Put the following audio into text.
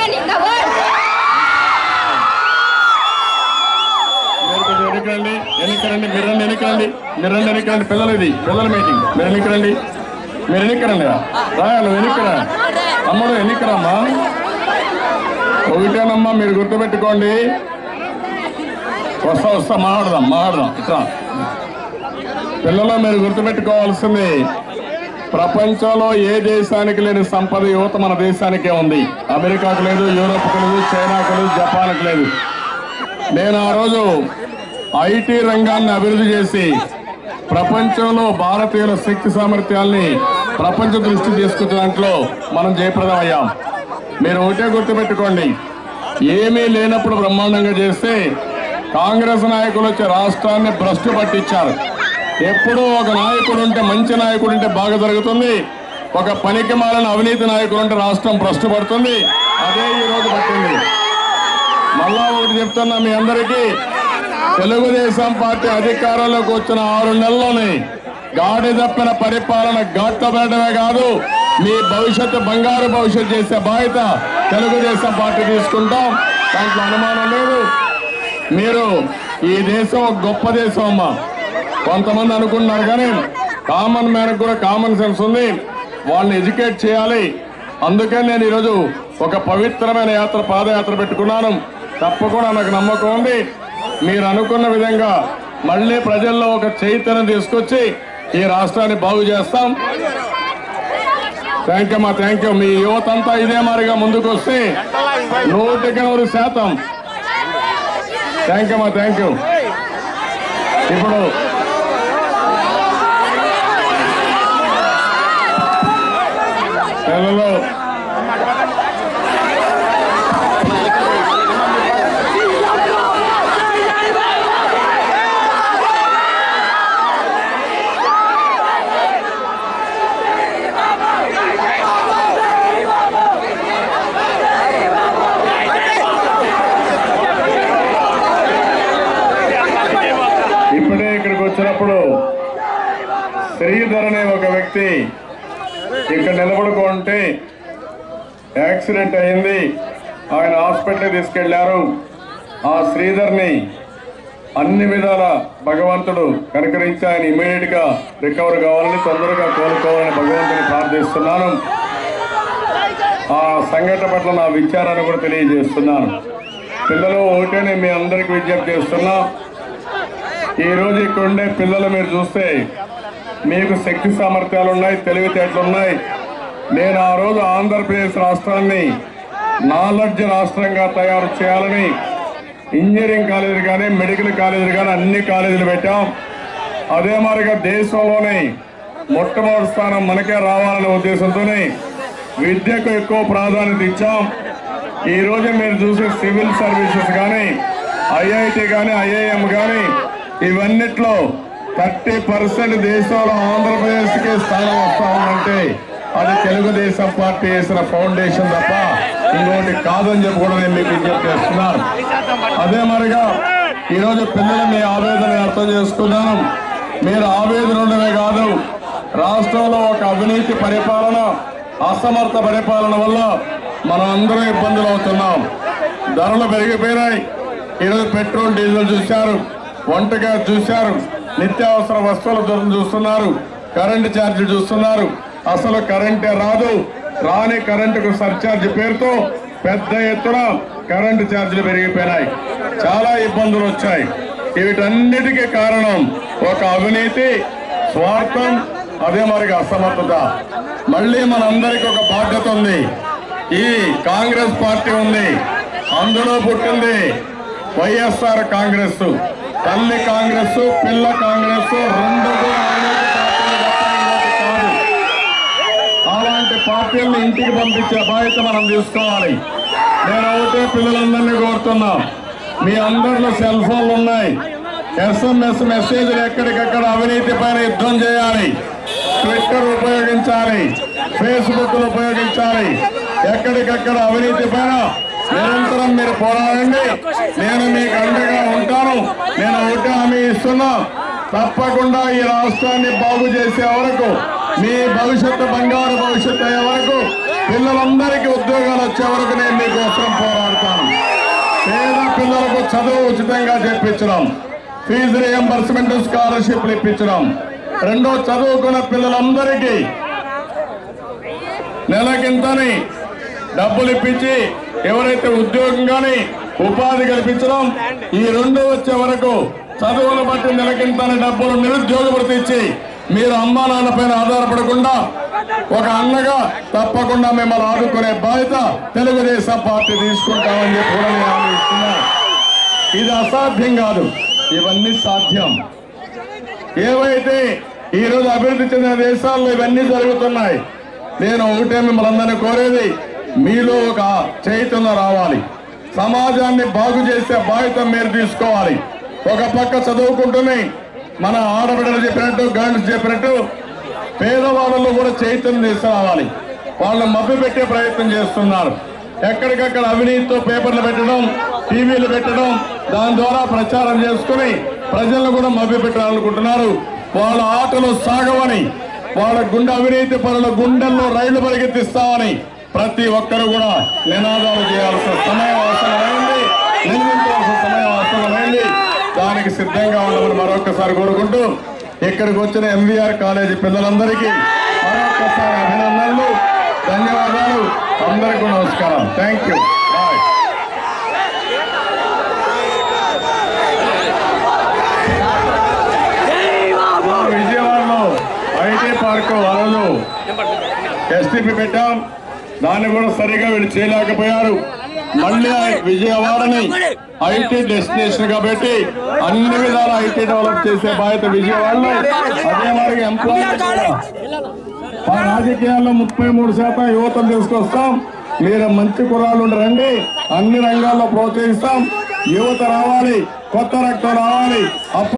woman in the world. మీరు కొంచెం వెనకరండి వెనకరండి మీరు రండి వెనకరండి మీరు రండి వెనకరండి పిల్లలు ఇది పిల్లల మీటింగ్ మీరు వెనకరండి మీరు వెనకరండి రా నువ్వు వెనకరా అమ్మడు వెనకరమ్మా ఒకటేనమ్మా మీరు గుర్తుపెట్టుకోండి వస్తా వస్తా మాట్లాడదాం మాట్లాడదాం ఇట్లా పిల్లలు మీరు గుర్తుపెట్టుకోవాల్సింది ప్రపంచంలో ఏ దేశానికి లేని సంపద యువత మన దేశానికే ఉంది అమెరికాకు లేదు యూరోప్కు లేదు చైనాకు లేదు జపాన్కు లేదు నేను ఆ రోజు ఐటీ రంగాన్ని అభివృద్ధి చేసి ప్రపంచంలో భారతీయుల శక్తి సామర్థ్యాల్ని ప్రపంచ దృష్టి తీసుకున్న దాంట్లో మనం జయప్రదం అయ్యాం మీరు ఒకటే గుర్తుపెట్టుకోండి ఏమీ లేనప్పుడు బ్రహ్మాండంగా చేస్తే కాంగ్రెస్ నాయకులు వచ్చి రాష్ట్రాన్ని భ్రష్టు పట్టించారు ఎప్పుడూ ఒక నాయకుడు ఉంటే మంచి నాయకుడు ఉంటే బాగా జరుగుతుంది ఒక పనికి మాలిన అవినీతి నాయకుడు ఉంటే రాష్ట్రం భ్రష్టు పడుతుంది అదే ఈ రోజు పట్టింది మళ్ళా ఒకటి చెప్తున్నా మీ అందరికీ తెలుగుదేశం పార్టీ అధికారంలోకి వచ్చిన ఆరు నెలల్లోనే గాడి తప్పిన పరిపాలన ఘాట్లపడమే కాదు మీ భవిష్యత్తు బంగారు భవిష్యత్తు చేసే బాధ్యత తెలుగుదేశం పార్టీ తీసుకుంటాం దాంట్లో అనుమానం లేదు మీరు ఈ దేశం ఒక గొప్ప దేశం అమ్మా కొంతమంది అనుకున్నారు కానీ కామన్ మ్యాన్ కూడా కామన్ సెన్స్ ఉంది వాళ్ళని ఎడ్యుకేట్ చేయాలి అందుకే నేను ఈరోజు ఒక పవిత్రమైన యాత్ర పాదయాత్ర పెట్టుకున్నాను తప్పకుండా నాకు నమ్మకం ఉంది మీరు అనుకున్న విధంగా మళ్ళీ ప్రజల్లో ఒక చైతన్యం తీసుకొచ్చి ఈ రాష్ట్రాన్ని బాగు చేస్తాం థ్యాంక్ యూ మా థ్యాంక్ యూ మీ యువత అంతా ఇదే మారిగా ముందుకు వస్తే నూటికి నూరు శాతం థ్యాంక్ యూ మా థ్యాంక్ యూ ఇప్పుడు పిల్లలు ఇప్పుడే ఇక్కడికి వచ్చినప్పుడు శ్రీధర్ అనే ఒక వ్యక్తి ఇక్కడ నిలబడుకుంటే యాక్సిడెంట్ అయింది ఆయన హాస్పిటల్ తీసుకెళ్లారు ఆ శ్రీధర్ని అన్ని విధాల భగవంతుడు కనుకరించి ఆయన ఇమీడియట్ గా రికవర్ కావాలని తొందరగా కోలుకోవాలని భగవంతుని ప్రార్థిస్తున్నాను ఆ సంఘటన పట్ల నా విచారాన్ని కూడా తెలియజేస్తున్నాను పిల్లలు ఒకటే నేను మీ అందరికి విజ్ఞప్తి చేస్తున్నా ఈ రోజు ఇక్కడ ఉండే పిల్లలు మీరు చూస్తే మీకు శక్తి సామర్థ్యాలు ఉన్నాయి తెలివితేటలు ఉన్నాయి నేను ఆ రోజు ఆంధ్రప్రదేశ్ రాష్ట్రాన్ని నాలెడ్జ్ రాష్ట్రంగా తయారు చేయాలని ఇంజనీరింగ్ కాలేజీలు కానీ మెడికల్ కాలేజీలు కానీ అన్ని కాలేజీలు పెట్టాం అదే మాదిరిగా దేశంలోనే మొట్టమొదటి స్థానం మనకే రావాలనే ఉద్దేశంతోనే విద్యకు ఎక్కువ ప్రాధాన్యత ఇచ్చాం ఈ రోజు మీరు చూసే సివిల్ సర్వీసెస్ కానీ ఐఐటి కానీ ఐఐఎం కానీ ఇవన్నిట్లో థర్టీ పర్సెంట్ దేశంలో ఆంధ్రప్రదేశ్కి స్థానం వస్తా ఉందంటే అది తెలుగుదేశం పార్టీ వేసిన ఫౌండేషన్ తప్ప ఇంకోటి కాదని చెప్పి కూడా నేను మీకు విజ్ఞప్తి చేస్తున్నాను అదే మరిగా ఈరోజు పిల్లలు మీ ఆవేదన అర్థం చేసుకున్నాను మీరు ఆవేదన ఉండమే కాదు రాష్ట్రంలో ఒక అవినీతి పరిపాలన అసమర్థ పరిపాలన వల్ల మనం అందరం ఇబ్బందులు అవుతున్నాం ధరలు పెరిగిపోయినాయి ఈరోజు పెట్రోల్ డీజిల్ చూశారు వంట గ్యాస్ చూశారు నిత్యావసర వస్తువుల ధరలు చూస్తున్నారు కరెంటు ఛార్జీలు చూస్తున్నారు అసలు కరెంటే రాదు రాని కరెంటుకు సర్ఛార్జ్ పేరుతో పెద్ద ఎత్తున కరెంటు ఛార్జీలు పెరిగిపోయినాయి చాలా ఇబ్బందులు వచ్చాయి వీటన్నిటికీ కారణం ఒక అవినీతి స్వార్థం అదే మరి అసమర్థత మళ్ళీ మనందరికీ ఒక బాధ్యత ఉంది ఈ కాంగ్రెస్ పార్టీ ఉంది అందులో పుట్టింది వైఎస్ఆర్ కాంగ్రెస్ తల్లి కాంగ్రెస్ పిల్ల కాంగ్రెస్ రెండు కూడా అవినీతి పార్టీలు తప్ప ఇంకోటి కాదు అలాంటి పార్టీలను ఇంటికి పంపించే బాధ్యత మనం తీసుకోవాలి నేను ఒకటే పిల్లలందరినీ కోరుతున్నా మీ అందరిలో సెల్ ఫోన్లు ఉన్నాయి ఎస్ఎంఎస్ మెసేజ్లు ఎక్కడికక్కడ అవినీతి పైన యుద్ధం చేయాలి ట్విట్టర్ ఉపయోగించాలి ఫేస్బుక్ ఉపయోగించాలి ఎక్కడికక్కడ అవినీతి పైన నిరంతరం మీరు పోరాడండి నేను మీకు అండగా ఉంటాను నేను ఒకటే హామీ ఇస్తున్నా తప్పకుండా ఈ రాష్ట్రాన్ని బాగు చేసే వరకు మీ భవిష్యత్తు బంగారు భవిష్యత్తు అయ్యే వరకు పిల్లలందరికీ ఉద్యోగాలు వచ్చే వరకు నేను మీకోసం పోరాడతాను పేద పిల్లలకు చదువు ఉచితంగా చెప్పించడం ఫీజు రియంబర్స్మెంట్ స్కాలర్షిప్లు ఇప్పించడం రెండో చదువుకున్న పిల్లలందరికీ నెలకింతని డబ్బులు ఇప్పించి ఎవరైతే ఉద్యోగం కానీ ఉపాధి కల్పించడం ఈ రెండు వచ్చే వరకు చదువులు బట్టి నెలకింతని డబ్బులు నిరుద్యోగ భృతి ఇచ్చి మీరు అమ్మా నాన్న పైన ఆధారపడకుండా ఒక అన్నగా తప్పకుండా మిమ్మల్ని ఆదుకునే బాధ్యత తెలుగుదేశం పార్టీ తీసుకుంటామని చెప్పి కూడా నేను హామీ ఇస్తున్నాను ఇది అసాధ్యం కాదు ఇవన్నీ సాధ్యం ఏవైతే ఈ రోజు అభివృద్ధి చెందిన దేశాల్లో ఇవన్నీ జరుగుతున్నాయి నేను ఒకటే మిమ్మల్ని అందరినీ కోరేది మీలో ఒక చైతన్యం రావాలి సమాజాన్ని బాగు చేసే బాధ్యత మీరు తీసుకోవాలి ఒక పక్క చదువుకుంటూనే మన ఆడబిడ్డలు చెప్పినట్టు గర్ల్స్ చెప్పినట్టు పేదవాళ్ళలో కూడా చైతన్యం తీసుకురావాలి వాళ్ళని మభ్య పెట్టే ప్రయత్నం చేస్తున్నారు ఎక్కడికక్కడ అవినీతితో పేపర్లు పెట్టడం టీవీలు పెట్టడం దాని ద్వారా ప్రచారం చేసుకుని ప్రజలను కూడా మభ్య పెట్టాలనుకుంటున్నారు వాళ్ళ ఆటలు సాగవని వాళ్ళ గుండె అవినీతి పనుల గుండెల్లో రైళ్లు పరిగెత్తిస్తామని ప్రతి ఒక్కరు కూడా నినాదాలు చేయాల్సిన సమయం అవసరమైంది నిర్మించాల్సిన సమయం అవసరమైంది దానికి సిద్ధంగా ఉండమని మరొకసారి కోరుకుంటూ ఇక్కడికి వచ్చిన ఎంవీఆర్ కాలేజీ పిల్లలందరికీ మరొకసారి అభినందనలు ధన్యవాదాలు అందరికీ నమస్కారం థ్యాంక్ యూ బాయ్ విజయవాడలో ఐటీ పార్క్ వరదు ఎస్టీపీ పెట్టాం దాన్ని కూడా సరిగా వీళ్ళు చేయలేకపోయారు మళ్ళీ విజయవాడని ఐటీ డెస్టినేషన్ గా పెట్టి అన్ని విధాల ఐటీ డెవలప్ చేసే బాధ్యత విజయవాడలో అదే మరి ఎంప్లాయ్మెంట్ కూడా మా రాజకీయాల్లో ముప్పై మూడు శాతం యువతను తీసుకొస్తాం మీరు మంచి కుర్రాళ్ళు రండి అన్ని రంగాల్లో ప్రోత్సహిస్తాం యువత రావాలి కొత్త రక్తం రావాలి అప్పుడు